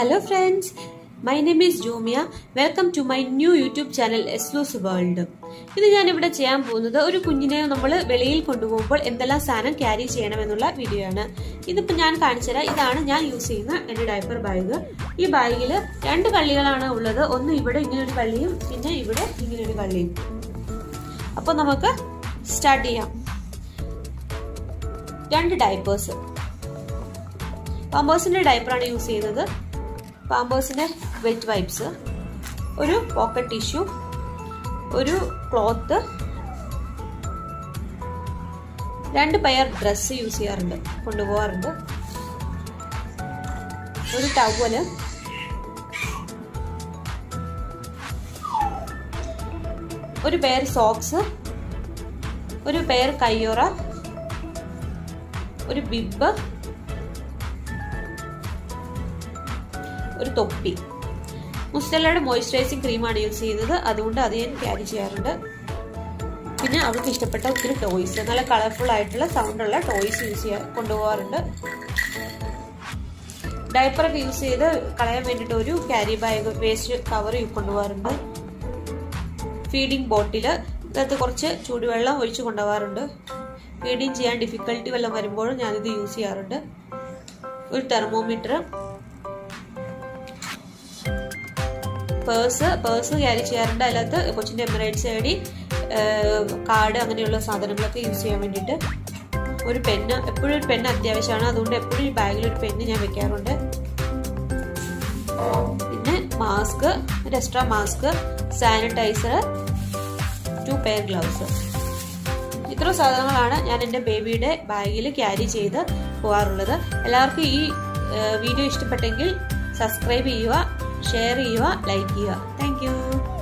hello friends my name is Jomiya welcome to my new YouTube channel എസ്ലൂസ് world ഇത് ഞാൻ ഇവിടെ ചെയ്യാൻ പോകുന്നത് ഒരു കുഞ്ഞിനെ നമ്മൾ വെളിയിൽ കൊണ്ടുപോകുമ്പോൾ എന്തെല്ലാം സാധനം ക്യാരി ചെയ്യണമെന്നുള്ള വീഡിയോ ആണ് ഇതിപ്പോൾ ഞാൻ കാണിച്ചുതരാം ഇതാണ് ഞാൻ യൂസ് ചെയ്യുന്ന എൻ്റെ ഡയപ്പർ ബാഗ് ഈ ബാഗിൽ രണ്ട് കള്ളികളാണ് ഉള്ളത് ഒന്ന് ഇവിടെ ഇങ്ങനെ ഒരു കള്ളിയും പിന്നെ ഇവിടെ ഇങ്ങനെ ഒരു കള്ളിയും അപ്പോൾ നമുക്ക് സ്റ്റാർട്ട് ചെയ്യാം രണ്ട് ഡയപ്പേഴ്സ് പാമ്പേഴ്സിന്റെ ഡയപ്പറാണ് യൂസ് ചെയ്യുന്നത് പാമ്പേഴ്സിന്റെ വെറ്റ് വൈപ്സ് ഒരു പോക്കറ്റ് ടിഷ്യൂ ഒരു ക്ലോത്ത് രണ്ട് പെയർ ഡ്രസ്സ് യൂസ് ചെയ്യാറുണ്ട് കൊണ്ടുപോകാറുണ്ട് ഒരു ടവല് ഒരു പെയർ സോക്സ് ഒരു പെയർ കയ്യോറ ഒരു ബിബ് ഒരു തൊപ്പി മുസ്റ്റലയുടെ മോയ്സ്ചറൈസിങ് ക്രീമാണ് യൂസ് ചെയ്യുന്നത് അതുകൊണ്ട് അത് ഞാൻ ക്യാരി ചെയ്യാറുണ്ട് പിന്നെ അവൾക്ക് ഇഷ്ടപ്പെട്ട ഒത്തിരി ടോയ്സ് നല്ല കളർഫുൾ ആയിട്ടുള്ള സൗണ്ടുള്ള ടോയ്സ് യൂസ് ചെയ്യാൻ കൊണ്ടുപോകാറുണ്ട് ഡയപ്പറൊക്കെ യൂസ് ചെയ്ത് കളയാൻ വേണ്ടിയിട്ട് ഒരു ക്യാരി ബാഗ് വേസ്റ്റ് കവർ കൊണ്ടുപോകാറുണ്ട് ഫീഡിങ് ബോട്ടിൽ ഇതിനകത്ത് കുറച്ച് ചൂടുവെള്ളം ഒഴിച്ച് കൊണ്ടുപോകാറുണ്ട് ഫീഡിങ് ചെയ്യാൻ ഡിഫിക്കൽട്ടി വല്ലതും വരുമ്പോഴും ഞാനിത് യൂസ് ചെയ്യാറുണ്ട് ഒരു തെർമോമീറ്റർ പേഴ്സ് പേഴ്സ് ക്യാരി ചെയ്യാറുണ്ട് അതിനകത്ത് കൊച്ചിൻ്റെ എമിറേറ്റ്സ് ഐ ഡി കാർഡ് അങ്ങനെയുള്ള സാധനങ്ങളൊക്കെ യൂസ് ചെയ്യാൻ വേണ്ടിയിട്ട് ഒരു പെന്ന് എപ്പോഴും ഒരു പെന്ന് അത്യാവശ്യമാണ് അതുകൊണ്ട് എപ്പോഴും ഈ ബാഗിൽ ഒരു പെന്ന് ഞാൻ വെക്കാറുണ്ട് പിന്നെ മാസ്ക് ഒരു extra mask sanitiser two pair gloves ഇത്ര സാധനങ്ങളാണ് ഞാൻ എൻ്റെ ബേബിയുടെ ബാഗിൽ ക്യാരി ചെയ്ത് പോകാറുള്ളത് എല്ലാവർക്കും ഈ വീഡിയോ ഇഷ്ടപ്പെട്ടെങ്കിൽ സബ്സ്ക്രൈബ് ചെയ്യുക ഷെയർ ചെയ്യുക ലൈക്ക് ചെയ്യുക താങ്ക്